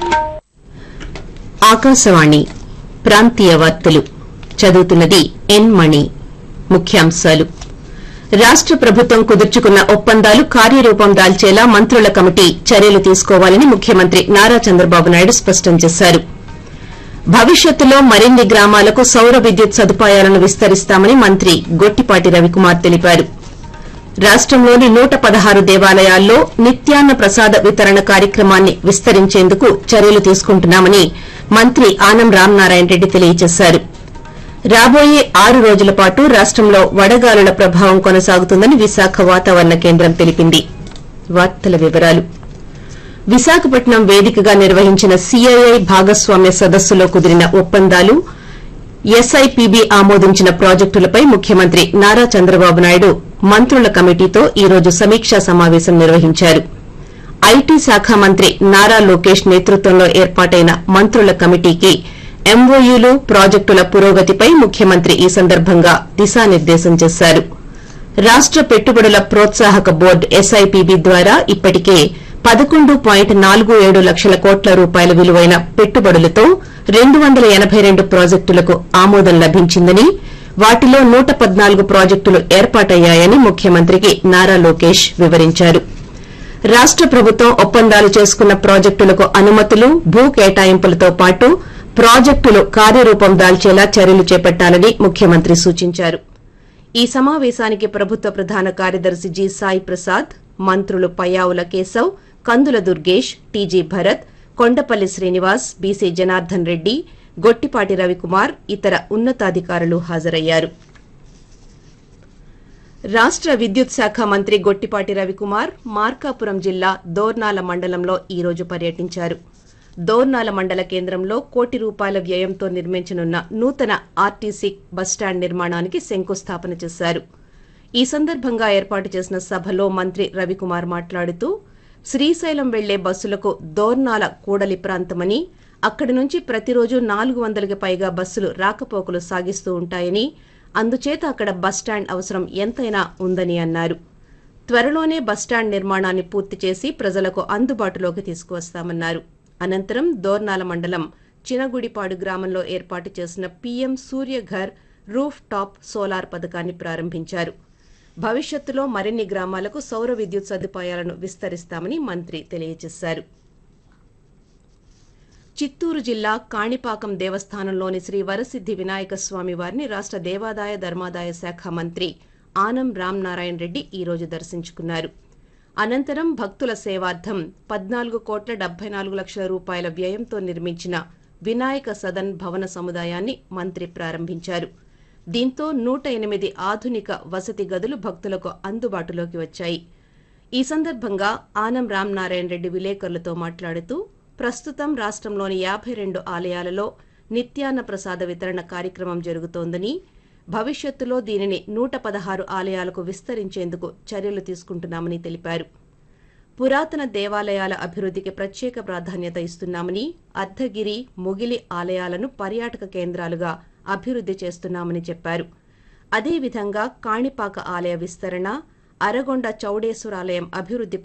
ఆకాశవాణి ప్రాంతీయ వార్తలు చదువుతున్నది ఎన్ మణి ముఖ్యాంశాలు రాష్ట ప్రభుత్వం కుదుర్చుకున్న ఒప్పందాలు కార్యరూపం దాల్చేలా మంత్రుల కమిటీ చర్యలు తీసుకోవాలని ముఖ్యమంత్రి నారా చంద్రబాబు నాయుడు స్పష్టం చేశారు భవిష్యత్తులో మరిన్ని గ్రామాలకు సౌర విద్యుత్ సదుపాయాలను విస్తరిస్తామని మంత్రి గొట్టిపాటి రవికుమార్ తెలిపారు రాష్టంలోని నూట పదహారు దేవాలయాల్లో నిత్యాన్న ప్రసాద వితరణ కార్యక్రమాన్ని విస్తరించేందుకు చర్యలు తీసుకుంటున్నామని మంత్రి ఆనం రామనారాయణ రెడ్డి తెలియజేశారు రాబోయే ఆరు రోజుల పాటు రాష్టంలో వడగాలుల ప్రభావం కొనసాగుతుందని విశాఖ వాతావరణ కేంద్రం తెలిపింది వార్తల వివరాలు విశాఖపట్నం వేదికగా నిర్వహించిన సీఐఐ భాగస్వామ్య సదస్సులో కుదిరిన ఒప్పందాలు ఎస్ఐపిబి ఆమోదించిన ప్రాజెక్టులపై ముఖ్యమంత్రి నారా చంద్రబాబు నాయుడు మంత్రుల కమిటీతో ఈ రోజు సమీక్షా సమావేశం నిర్వహించారు ఐటీ శాఖ మంత్రి నారా లోకేష్ నేతృత్వంలో ఏర్పాటైన మంత్రుల కమిటీకి ఎంఓయూలు ప్రాజెక్టుల పురోగతిపై ముఖ్యమంత్రి ఈ సందర్భంగా దిశానిర్దేశం చేశారు రాష్ట పెట్టుబడుల ప్రోత్సాహక బోర్డు ఎస్ఐపిబి ద్వారా ఇప్పటికే పదకొండు పాయింట్ నాలుగు ఏడు లక్షల కోట్ల రూపాయల విలువైన పెట్టుబడులతో రెండు వందల ఎనబై రెండు ప్రాజెక్టులకు ఆమోదం లభించిందని వాటిలో నూట పద్నాలుగు ప్రాజెక్టులు ఏర్పాటయ్యాయని ముఖ్యమంత్రికి నారా లోకేష్ వివరించారు రాష్ట ప్రభుత్వం ఒప్పందాలు చేసుకున్న ప్రాజెక్టులకు అనుమతులు భూ కేటాయింపులతో పాటు ప్రాజెక్టులు కార్యరూపం దాల్చేలా చర్యలు చేపట్టాలని ముఖ్యమంత్రి సూచించారు ఈ సమావేశానికి ప్రభుత్వ ప్రధాన కార్యదర్శి జి సాయి ప్రసాద్ మంత్రులు పయ్యావుల కేశవ్ కందుల దుర్గేష్ టీజీ భరత్ కొండపల్లి శ్రీనివాస్ బీసీ జనార్దన్ రెడ్డి గొట్టిపాటి రవికుమార్ ఇతర ఉన్నతాధికారులు హాజరయ్యారు రాష్ట విద్యుత్ శాఖ మంత్రి గొట్టిపాటి రవికుమార్ మార్కాపురం జిల్లా దోర్నాల మండలంలో ఈ రోజు పర్యటించారు దోర్నాల మండల కేంద్రంలో కోటి రూపాయల వ్యయంతో నిర్మించనున్న నూతన ఆర్టీసీ బస్టాండ్ నిర్మాణానికి శంకుస్థాపన చేశారు ఈ సందర్భంగా ఏర్పాటు చేసిన సభలో మంత్రి రవికుమార్ మాట్లాడుతూ శ్రీశైలం వెళ్లే బస్సులకు దోర్నాల కూడలి ప్రాంతమని అక్కడి నుంచి ప్రతిరోజు నాలుగు వందలకి పైగా బస్సులు రాకపోకలు సాగిస్తూ ఉంటాయని అందుచేత అక్కడ బస్టాండ్ అవసరం ఎంతైనా ఉందని అన్నారు త్వరలోనే బస్టాండ్ నిర్మాణాన్ని పూర్తి చేసి ప్రజలకు అందుబాటులోకి తీసుకువస్తామన్నారు అనంతరం దోర్నాల మండలం చినగుడిపాడు గ్రామంలో ఏర్పాటు చేసిన P M Suryaghar roof top solar పథకాన్ని ప్రారంభించారు భవిష్యత్తులో మరిన్ని గ్రామాలకు సౌర విద్యుత్ సదుపాయాలను విస్తరిస్తామని మంత్రి తెలియజేశారు చిత్తూరు జిల్లా కాణిపాకం దేవస్థానంలోని శ్రీ వరసిద్ది వినాయక స్వామి వారిని రాష్ట దేవాదాయ ధర్మాదాయ శాఖ మంత్రి ఆనం రామనారాయణ రెడ్డి ఈ రోజు దర్శించుకున్నారు అనంతరం భక్తుల సేవార్థం పద్నాలుగు కోట్ల డెబ్బై నాలుగు లక్షల రూపాయల వ్యయంతో నిర్మించిన వినాయక సదన్ భవన సముదాయాన్ని మంత్రి ప్రారంభించారు దీంతో నూట ఎనిమిది ఆధునిక వసతి గదులు భక్తులకు అందుబాటులోకి వచ్చాయి ఈ సందర్భంగా ఆనం రామనారాయణ రెడ్డి విలేకరులతో మాట్లాడుతూ ప్రస్తుతం రాష్ట్రంలోని యాభై రెండు ఆలయాలలో నిత్యాన్న ప్రసాద వితరణ కార్యక్రమం జరుగుతోందని భవిష్యత్తులో దీనిని నూట పదహారు ఆలయాలకు విస్తరించేందుకు చర్యలు తీసుకుంటున్నామని తెలిపారు పురాతన దేవాలయాల అభివృద్ధికి ప్రత్యేక ప్రాధాన్యత ఇస్తున్నామని అర్ధగిరి ముగిలి ఆలయాలను పర్యాటక కేంద్రాలుగా అభివృద్ధి చేస్తున్నామని చెప్పారు అదేవిధంగా కాణిపాక ఆలయ విస్తరణ అరగొండ చౌడేశ్వరాలయం అభివృద్ధి